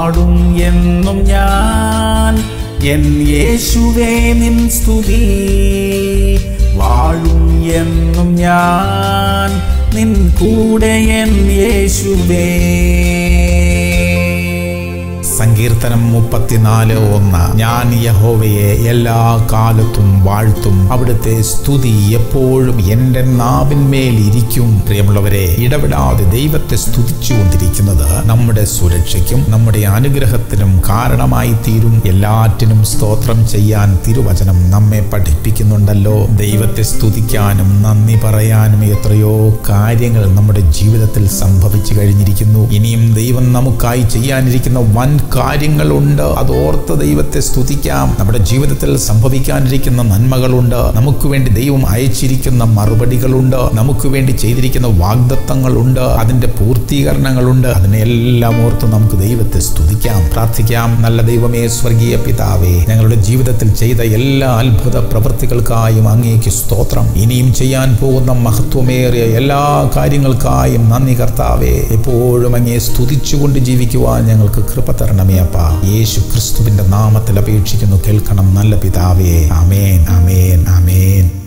പാടും എന്നും ഞാൻ എൻ യേശുവേ നിൻ സ്തുതി വാഴും എന്നും ഞാൻ നിൻ കൂടെ എൻ യേശുവേ സങ്കീർത്തനം മുപ്പത്തിനാല് ഒന്ന് ഞാൻ യഹോവയെ എല്ലാ കാലത്തും വാഴ്ത്തും അവിടുത്തെ സ്തുതി എപ്പോഴും എൻ്റെ നാവിന്മേൽ ഇരിക്കും പ്രിയമുള്ളവരെ ഇടപെടാതെ ദൈവത്തെ സ്തുതിച്ചുകൊണ്ടിരിക്കുന്നത് നമ്മുടെ സുരക്ഷയ്ക്കും നമ്മുടെ അനുഗ്രഹത്തിനും കാരണമായി തീരും എല്ലാറ്റിനും സ്തോത്രം ചെയ്യാൻ തിരുവചനം നമ്മെ പഠിപ്പിക്കുന്നുണ്ടല്ലോ ദൈവത്തെ സ്തുതിക്കാനും നന്ദി പറയാനും എത്രയോ കാര്യങ്ങൾ നമ്മുടെ ജീവിതത്തിൽ സംഭവിച്ചു കഴിഞ്ഞിരിക്കുന്നു ഇനിയും ദൈവം നമുക്കായി ചെയ്യാനിരിക്കുന്ന വൻ കാര്യങ്ങളുണ്ട് അത് ഓർത്ത് ദൈവത്തെ സ്തുതിക്കാം നമ്മുടെ ജീവിതത്തിൽ സംഭവിക്കാനിരിക്കുന്ന നന്മകളുണ്ട് നമുക്ക് വേണ്ടി ദൈവം അയച്ചിരിക്കുന്ന മറുപടികളുണ്ട് നമുക്ക് വേണ്ടി ചെയ്തിരിക്കുന്ന വാഗ്ദത്തങ്ങളുണ്ട് അതിന്റെ പൂർത്തീകരണങ്ങളുണ്ട് അതിനെല്ലാം ഓർത്ത് നമുക്ക് ദൈവത്തെ സ്തുതിക്കാം പ്രാർത്ഥിക്കാം നല്ല ദൈവമേ സ്വർഗീയ പിതാവേ ഞങ്ങളുടെ ജീവിതത്തിൽ ചെയ്ത എല്ലാ അത്ഭുത പ്രവൃത്തികൾക്കായും അങ്ങേക്ക് സ്തോത്രം ഇനിയും ചെയ്യാൻ പോകുന്ന മഹത്വമേറിയ എല്ലാ കാര്യങ്ങൾക്കായും നന്ദി കർത്താവേ എപ്പോഴും അങ്ങേ സ്തുതിച്ചുകൊണ്ട് ജീവിക്കുവാൻ ഞങ്ങൾക്ക് കൃപ തരണമേ അപ്പ യേശു ക്രിസ്തുവിന്റെ നാമത്തിൽ അപേക്ഷിക്കുന്നു കേൾക്കണം നല്ല പിതാവേ ആമേൻ ആമേൻ ആമേൻ